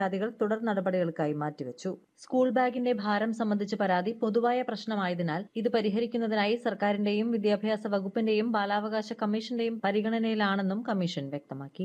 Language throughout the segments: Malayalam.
പരാതികൾ തുടർ നടപടികൾക്കായി മാറ്റിവച്ചു സ്കൂൾ ബാഗിന്റെ ഭാരം സംബന്ധിച്ച് പരാതി പൊതുവായ പ്രശ്നമായതിനാൽ ഇത് പരിഹരിക്കുന്നതിനായി സർക്കാരിന്റെയും വിദ്യാഭ്യാസ വകുപ്പിന്റെയും ബാലാവകാശ കമ്മീഷന്റെയും പരിഗണനയിലാണെന്നും കമ്മീഷൻ വ്യക്തമാക്കി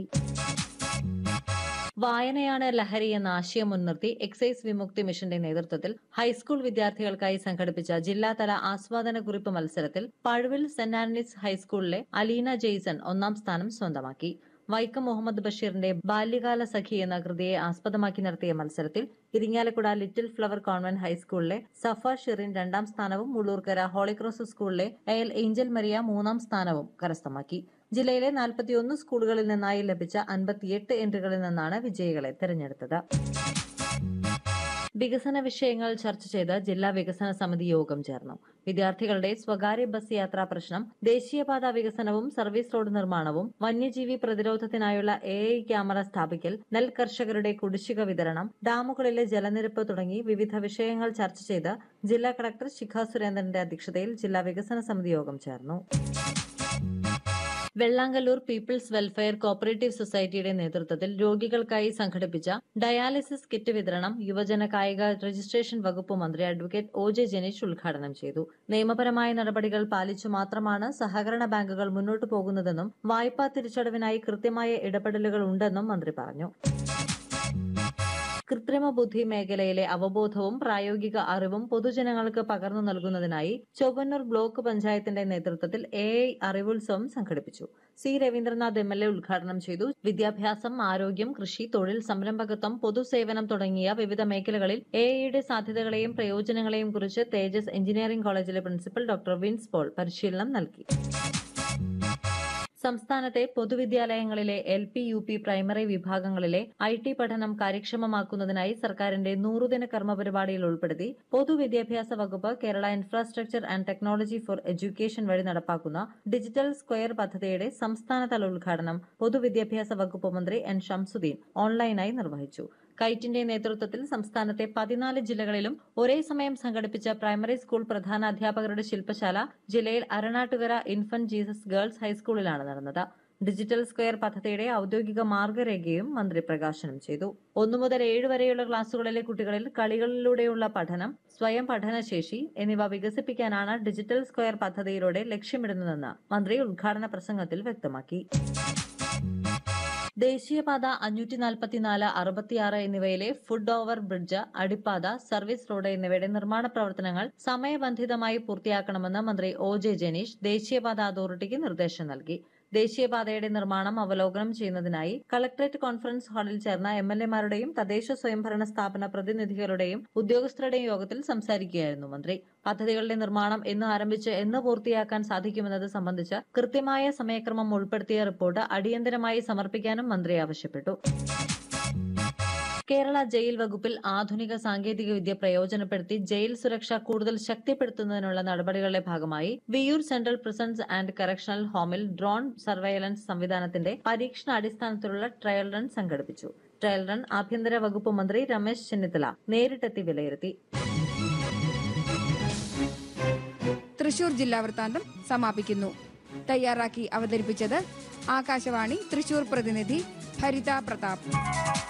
വായനയാണ് ലഹരി എന്ന ആശയം മുൻനിർത്തി എക്സൈസ് വിമുക്തി മിഷന്റെ നേതൃത്വത്തിൽ ഹൈസ്കൂൾ വിദ്യാർത്ഥികൾക്കായി സംഘടിപ്പിച്ച ജില്ലാതല ആസ്വാദന കുറിപ്പ് മത്സരത്തിൽ പഴുവിൽ സെന്റ് ആന്റണീസ് ഹൈസ്കൂളിലെ അലീന ജെയ്സൺ ഒന്നാം സ്ഥാനം സ്വന്തമാക്കി വൈക്കം മുഹമ്മദ് ബഷീറിന്റെ ബാല്യകാല സഖി എന്ന കൃതിയെ ആസ്പദമാക്കി നടത്തിയ മത്സരത്തിൽ ഇരിങ്ങാലക്കുട ലിറ്റിൽ ഫ്ലവർ കോൺവെന്റ് ഹൈസ്കൂളിലെ സഫ ഷിറിൻ രണ്ടാം സ്ഥാനവും മുള്ളൂർക്കര ഹോളിക്രോസ് സ്കൂളിലെ എൽ ഏഞ്ചൽ മരിയ മൂന്നാം സ്ഥാനവും കരസ്ഥമാക്കി ജില്ലയിലെ നാൽപ്പത്തിയൊന്ന് സ്കൂളുകളിൽ നിന്നായി ലഭിച്ച അൻപത്തിയെട്ട് എൻട്രികളിൽ നിന്നാണ് വിജയികളെ തെരഞ്ഞെടുത്തത് വികസന വിഷയങ്ങൾ ചർച്ച ചെയ്ത് ജില്ലാ വികസന സമിതി യോഗം ചേർന്നു വിദ്യാർത്ഥികളുടെ സ്വകാര്യ ബസ് യാത്രാ പ്രശ്നം ദേശീയപാത വികസനവും സർവീസ് റോഡ് നിർമ്മാണവും വന്യജീവി പ്രതിരോധത്തിനായുള്ള എ ഐ ക്യാമറ സ്ഥാപിക്കൽ നെൽ കർഷകരുടെ കുടിശ്ശിക വിതരണം ഡാമുകളിലെ ജലനിരപ്പ് തുടങ്ങി വിവിധ വിഷയങ്ങൾ ചർച്ച ചെയ്ത് ജില്ലാ കളക്ടർ ശിഖ സുരേന്ദ്രന്റെ അധ്യക്ഷതയിൽ ജില്ലാ വികസന സമിതി യോഗം ചേർന്നു വെള്ളാങ്കല്ലൂർ പീപ്പിൾസ് വെൽഫെയർ കോപ്പറേറ്റീവ് സൊസൈറ്റിയുടെ നേതൃത്വത്തിൽ രോഗികൾക്കായി സംഘടിപ്പിച്ച ഡയാലിസിസ് കിറ്റ് വിതരണം യുവജന കായിക രജിസ്ട്രേഷൻ വകുപ്പ് മന്ത്രി അഡ്വക്കേറ്റ് ഒ ജെ ജനീഷ് ഉദ്ഘാടനം ചെയ്തു നിയമപരമായ നടപടികൾ പാലിച്ചു മാത്രമാണ് സഹകരണ ബാങ്കുകൾ മുന്നോട്ടു പോകുന്നതെന്നും വായ്പാ തിരിച്ചടവിനായി കൃത്യമായ ഇടപെടലുകൾ ഉണ്ടെന്നും മന്ത്രി പറഞ്ഞു കൃത്രിമ ബുദ്ധി മേഖലയിലെ അവബോധവും പ്രായോഗിക അറിവും പൊതുജനങ്ങൾക്ക് പകർന്നു നൽകുന്നതിനായി ചൊവ്വന്നൂർ ബ്ലോക്ക് പഞ്ചായത്തിന്റെ നേതൃത്വത്തിൽ എ ഐ അറിവുത്സവം സംഘടിപ്പിച്ചു C Raveendranath M L A ഉദ്ഘാടനം ചെയ്തു വിദ്യാഭ്യാസം ആരോഗ്യം കൃഷി തൊഴിൽ സംരംഭകത്വം പൊതുസേവനം തുടങ്ങിയ വിവിധ മേഖലകളിൽ എ ഐയുടെ സാധ്യതകളെയും പ്രയോജനങ്ങളെയും കുറിച്ച് തേജസ് എഞ്ചിനീയറിംഗ് കോളേജിലെ പ്രിൻസിപ്പൽ ഡോക്ടർ വിൻസ് പോൾ പരിശീലനം നൽകി സംസ്ഥാനത്തെ പൊതുവിദ്യാലയങ്ങളിലെ L P U P primary വിഭാഗങ്ങളിലെ ഐ ടി പഠനം കാര്യക്ഷമമാക്കുന്നതിനായി സർക്കാരിന്റെ നൂറുദിന കർമ്മ പരിപാടിയിൽ ഉൾപ്പെടുത്തി പൊതുവിദ്യാഭ്യാസ വകുപ്പ് Kerala infrastructure and technology for education വഴി നടപ്പാക്കുന്ന ഡിജിറ്റൽ സ്ക്വയർ പദ്ധതിയുടെ സംസ്ഥാനതല ഉദ്ഘാടനം പൊതുവിദ്യാഭ്യാസ വകുപ്പ് മന്ത്രി എൻ ഷംസുദ്ദീൻ ഓൺലൈനായി നിർവഹിച്ചു കൈറ്റിന്റെ നേതൃത്വത്തിൽ സംസ്ഥാനത്തെ പതിനാല് ജില്ലകളിലും ഒരേ സമയം സംഘടിപ്പിച്ച പ്രൈമറി സ്കൂൾ പ്രധാന അധ്യാപകരുടെ ശില്പശാല ജില്ലയിൽ അരണാട്ടുകര ഇൻഫന്റ് ജീസസ് ഗേൾസ് ഹൈസ്കൂളിലാണ് നടന്നത് ഡിജിറ്റൽ സ്ക്വയർ പദ്ധതിയുടെ ഔദ്യോഗിക മാർഗരേഖയും മന്ത്രി പ്രകാശനം ചെയ്തു ഒന്നു മുതൽ ഏഴ് വരെയുള്ള ക്ലാസുകളിലെ കുട്ടികളിൽ കളികളിലൂടെയുള്ള പഠനം സ്വയം പഠനശേഷി എന്നിവ വികസിപ്പിക്കാനാണ് ഡിജിറ്റൽ സ്ക്വയർ പദ്ധതിയിലൂടെ ലക്ഷ്യമിടുന്നതെന്ന് മന്ത്രി ഉദ്ഘാടന പ്രസംഗത്തിൽ വ്യക്തമാക്കി ദേശീയപാത അഞ്ഞൂറ്റി നാൽപ്പത്തിനാല് അറുപത്തിയാറ് എന്നിവയിലെ ഫുഡ് ഓവർ ബ്രിഡ്ജ് അടിപ്പാത സർവീസ് റോഡ് എന്നിവയുടെ നിർമ്മാണ പ്രവർത്തനങ്ങൾ സമയബന്ധിതമായി പൂർത്തിയാക്കണമെന്ന് മന്ത്രി ഒ ജെ ജനീഷ് ദേശീയപാത അതോറിറ്റിക്ക് നിർദ്ദേശം നൽകി ദേശീയപാതയുടെ നിർമ്മാണം അവലോകനം ചെയ്യുന്നതിനായി കളക്ടറേറ്റ് കോൺഫറൻസ് ഹാളിൽ ചേർന്ന എം എൽ എമാരുടെയും തദ്ദേശ സ്വയംഭരണ സ്ഥാപന പ്രതിനിധികളുടെയും ഉദ്യോഗസ്ഥരുടെയും യോഗത്തിൽ സംസാരിക്കുകയായിരുന്നു മന്ത്രി പദ്ധതികളുടെ നിർമ്മാണം എന്ന് ആരംഭിച്ച് എന്ന് പൂർത്തിയാക്കാൻ സാധിക്കുമെന്നത് സംബന്ധിച്ച് കൃത്യമായ സമയക്രമം ഉൾപ്പെടുത്തിയ റിപ്പോർട്ട് അടിയന്തരമായി സമർപ്പിക്കാനും മന്ത്രി ആവശ്യപ്പെട്ടു കേരള ജയിൽ വകുപ്പിൽ ആധുനിക സാങ്കേതിക വിദ്യ പ്രയോജനപ്പെടുത്തി ജയിൽ സുരക്ഷ കൂടുതൽ ശക്തിപ്പെടുത്തുന്നതിനുള്ള നടപടികളുടെ ഭാഗമായി Viyyur central prisons and correctional ഹോമിൽ ഡ്രോൺ സർവൈലൻസ് സംവിധാനത്തിന്റെ പരീക്ഷണ അടിസ്ഥാനത്തിലുള്ള ട്രയൽ റൺ സംഘടിപ്പിച്ചു ട്രയൽ റൺ ആഭ്യന്തര വകുപ്പ് മന്ത്രി രമേശ് ചെന്നിത്തല നേരിട്ടെത്തി വിലയിരുത്തി തൃശൂർ ജില്ലാ വൃത്താന്തം സമാപിക്കുന്നു തയ്യാറാക്കി അവതരിപ്പിച്ചത് ആകാശവാണി തൃശൂർ പ്രതിനിധി ഭരിത പ്രതാപ്